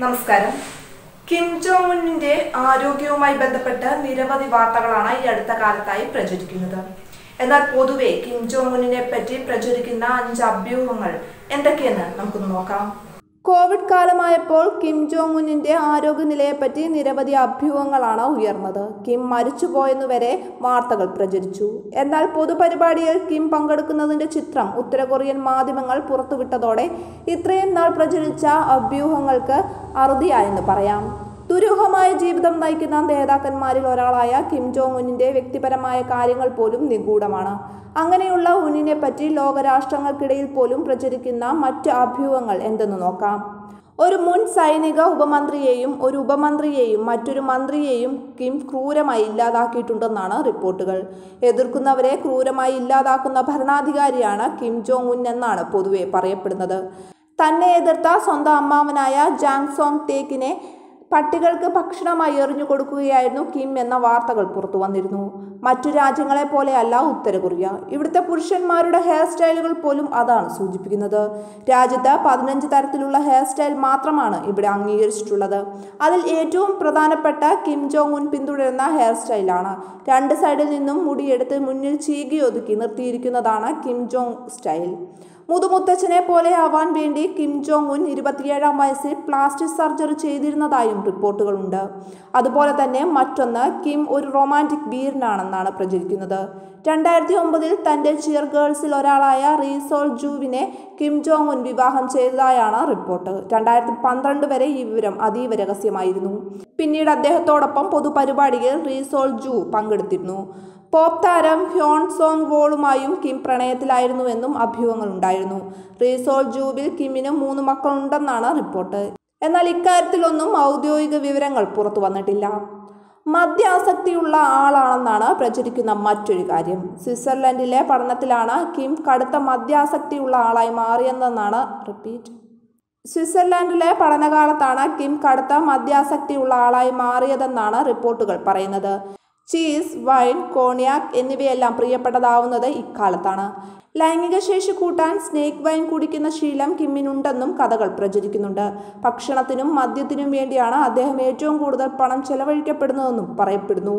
നമസ്കാരം Kim Jong ഉന്നിന്റെ ആരോഗ്യവുമായി ബന്ധപ്പെട്ട് നിരവധി വാർത്തകളാണ് ഈ അടുത്ത കാലത്തായി പ്രചരിക്കുന്നത് എന്നാൽ പൊതുവെ കിം ജോങ് ഉന്നിനെ പറ്റി പ്രചരിക്കുന്ന അഞ്ച് അഭ്യൂഹങ്ങൾ എന്തൊക്കെയെന്ന് നമുക്കൊന്ന് നോക്കാം കോവിഡ് കാലമായപ്പോൾ കിം ജോങ് ഉന്നിന്റെ ആരോഗ്യനിലയെപ്പറ്റി നിരവധി അഭ്യൂഹങ്ങളാണ് ഉയർന്നത് കിം മരിച്ചുപോയെന്നു വരെ വാർത്തകൾ പ്രചരിച്ചു എന്നാൽ പൊതുപരിപാടിയിൽ കിം പങ്കെടുക്കുന്നതിന്റെ ചിത്രം ഉത്തര കൊറിയൻ മാധ്യമങ്ങൾ പുറത്തുവിട്ടതോടെ ഇത്രയും നാൾ പ്രചരിച്ച അഭ്യൂഹങ്ങൾക്ക് അറുതിയായെന്ന് പറയാം ദുരൂഹമായ ജീവിതം നയിക്കുന്ന നേതാക്കന്മാരിൽ ഒരാളായ കിം ജോങ് ഉന്നിന്റെ വ്യക്തിപരമായ കാര്യങ്ങൾ പോലും നിഗൂഢമാണ് അങ്ങനെയുള്ള ഉന്നിനെ പറ്റി ലോകരാഷ്ട്രങ്ങൾക്കിടയിൽ പോലും പ്രചരിക്കുന്ന മറ്റ് അഭ്യൂഹങ്ങൾ എന്തെന്ന് നോക്കാം ഒരു മുൻ സൈനിക ഉപമന്ത്രിയെയും ഒരു ഉപമന്ത്രിയെയും മറ്റൊരു മന്ത്രിയെയും കിം ക്രൂരമായി ഇല്ലാതാക്കിയിട്ടുണ്ടെന്നാണ് റിപ്പോർട്ടുകൾ എതിർക്കുന്നവരെ ക്രൂരമായി ഇല്ലാതാക്കുന്ന ഭരണാധികാരിയാണ് കിം ജോങ് ഉൻ എന്നാണ് പൊതുവെ പറയപ്പെടുന്നത് തന്നെ എതിർത്ത സ്വന്തം അമ്മാവനായ ജാങ് സോങ് തേക്കിനെ പട്ടികൾക്ക് ഭക്ഷണമായി എറിഞ്ഞു കൊടുക്കുകയായിരുന്നു കിം എന്ന വാർത്തകൾ പുറത്തു വന്നിരുന്നു മറ്റു രാജ്യങ്ങളെ പോലെയല്ല ഉത്തര കൊറിയ ഇവിടുത്തെ പുരുഷന്മാരുടെ ഹെയർ സ്റ്റൈലുകൾ പോലും അതാണ് സൂചിപ്പിക്കുന്നത് രാജ്യത്ത് പതിനഞ്ച് തരത്തിലുള്ള ഹെയർ സ്റ്റൈൽ മാത്രമാണ് ഇവിടെ അംഗീകരിച്ചിട്ടുള്ളത് അതിൽ ഏറ്റവും പ്രധാനപ്പെട്ട കിം ജോങ് ഉൻ പിന്തുടരുന്ന ഹെയർ സ്റ്റൈലാണ് രണ്ട് സൈഡിൽ നിന്നും മുടിയെടുത്ത് മുന്നിൽ ചീകി ഒതുക്കി നിർത്തിയിരിക്കുന്നതാണ് കിം ജോങ് സ്റ്റൈൽ മുതുമുത്തച്ഛനെ പോലെ ആവാൻ വേണ്ടി കിം ജോങ് ഉൻ ഇരുപത്തിയേഴാം വയസ്സിൽ പ്ലാസ്റ്റിക് സർജറി ചെയ്തിരുന്നതായും റിപ്പോർട്ടുകളുണ്ട് അതുപോലെ തന്നെ മറ്റൊന്ന് കിം ഒരു റൊമാൻറ്റിക് വീരനാണെന്നാണ് പ്രചരിക്കുന്നത് രണ്ടായിരത്തി ഒമ്പതിൽ തൻ്റെ ചിയർ ഗേൾസിൽ ഒരാളായ റീസോൾ ജൂവിനെ കിം ജോങ് ഉൻ വിവാഹം ചെയ്തതായാണ് റിപ്പോർട്ട് രണ്ടായിരത്തി പന്ത്രണ്ട് വരെ ഈ വിവരം അതീവ രഹസ്യമായിരുന്നു പിന്നീട് അദ്ദേഹത്തോടൊപ്പം പൊതുപരിപാടിയിൽ റീസോൾ ജു പങ്കെടുത്തിരുന്നു പോപ്പ് താരം ഹ്യോൺ സോങ് വോളുമായും കിം പ്രണയത്തിലായിരുന്നുവെന്നും അഭ്യൂഹങ്ങളുണ്ടായിരുന്നു റീസോൾ ജൂബിൽ കിമ്മിന് മൂന്ന് മക്കളുണ്ടെന്നാണ് റിപ്പോർട്ട് എന്നാൽ ഇക്കാര്യത്തിലൊന്നും ഔദ്യോഗിക വിവരങ്ങൾ പുറത്തു വന്നിട്ടില്ല മദ്യാസക്തിയുള്ള ആളാണെന്നാണ് പ്രചരിക്കുന്ന മറ്റൊരു കാര്യം സ്വിറ്റ്സർലൻഡിലെ പഠനത്തിലാണ് കിം കടുത്ത മദ്യാസക്തിയുള്ള ആളായി മാറിയതെന്നാണ് റിപ്പീറ്റ് സ്വിറ്റ്സർലാൻഡിലെ പഠനകാലത്താണ് കിം കടുത്ത മദ്യാസക്തിയുള്ള ആളായി മാറിയതെന്നാണ് റിപ്പോർട്ടുകൾ പറയുന്നത് ചീസ് വൈൻ കോണിയാക് എന്നിവയെല്ലാം പ്രിയപ്പെട്ടതാവുന്നത് ഇക്കാലത്താണ് ലൈംഗിക ശേഷി കൂട്ടാൻ സ്നേക്ക് വൈൻ കുടിക്കുന്ന ശീലം കിമ്മിനുണ്ടെന്നും കഥകൾ പ്രചരിക്കുന്നുണ്ട് ഭക്ഷണത്തിനും മദ്യത്തിനും വേണ്ടിയാണ് അദ്ദേഹം ഏറ്റവും കൂടുതൽ പണം ചെലവഴിക്കപ്പെടുന്നതെന്നും പറയപ്പെടുന്നു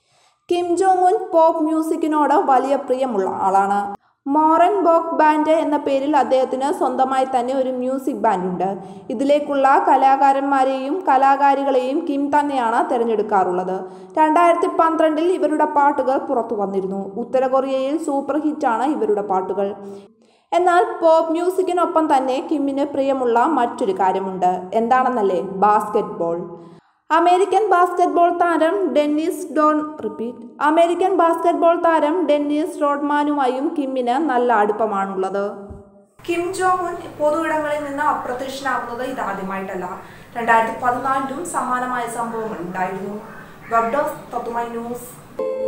കിം ജോങ് ഉൻ പോപ്പ് മ്യൂസിക്കിനോട് വലിയ പ്രിയമുള്ള ആളാണ് മോറൻ ബോക്ക് ബാൻഡ് എന്ന പേരിൽ അദ്ദേഹത്തിന് സ്വന്തമായി തന്നെ ഒരു മ്യൂസിക് ബാൻഡ് ഉണ്ട് ഇതിലേക്കുള്ള കലാകാരന്മാരെയും കലാകാരികളെയും കിം തന്നെയാണ് തിരഞ്ഞെടുക്കാറുള്ളത് രണ്ടായിരത്തി പന്ത്രണ്ടിൽ ഇവരുടെ പാട്ടുകൾ പുറത്തു വന്നിരുന്നു ഉത്തര കൊറിയയിൽ സൂപ്പർ ഹിറ്റാണ് ഇവരുടെ പാട്ടുകൾ എന്നാൽ പോപ്പ് മ്യൂസിക്കിനൊപ്പം തന്നെ കിമ്മിന് പ്രിയമുള്ള മറ്റൊരു കാര്യമുണ്ട് എന്താണെന്നല്ലേ ബാസ്കറ്റ് ബോൾ അമേരിക്കൻ ബാസ്കറ്റ്ബോൾ താരം ഡെന്നിസ് ഡോൺ റിപ്പീറ്റ് അമേരിക്കൻ ബാസ്കറ്റ്ബോൾ താരം ഡെന്നിസ് റോഡ്മാനുമായും കിമ്മിന് നല്ല അടുപ്പമാണുള്ളത് കിം ജോങ് ഉൻ പൊതുയിടങ്ങളിൽ നിന്ന് അപ്രത്യക്ഷനാകുന്നത് ഇതാദ്യമായിട്ടല്ല രണ്ടായിരത്തി പതിനാലിലും സമാനമായ സംഭവങ്ങൾ ഉണ്ടായിരുന്നു വെബ് ഡോസ് തത്തുമൈ ന്യൂസ്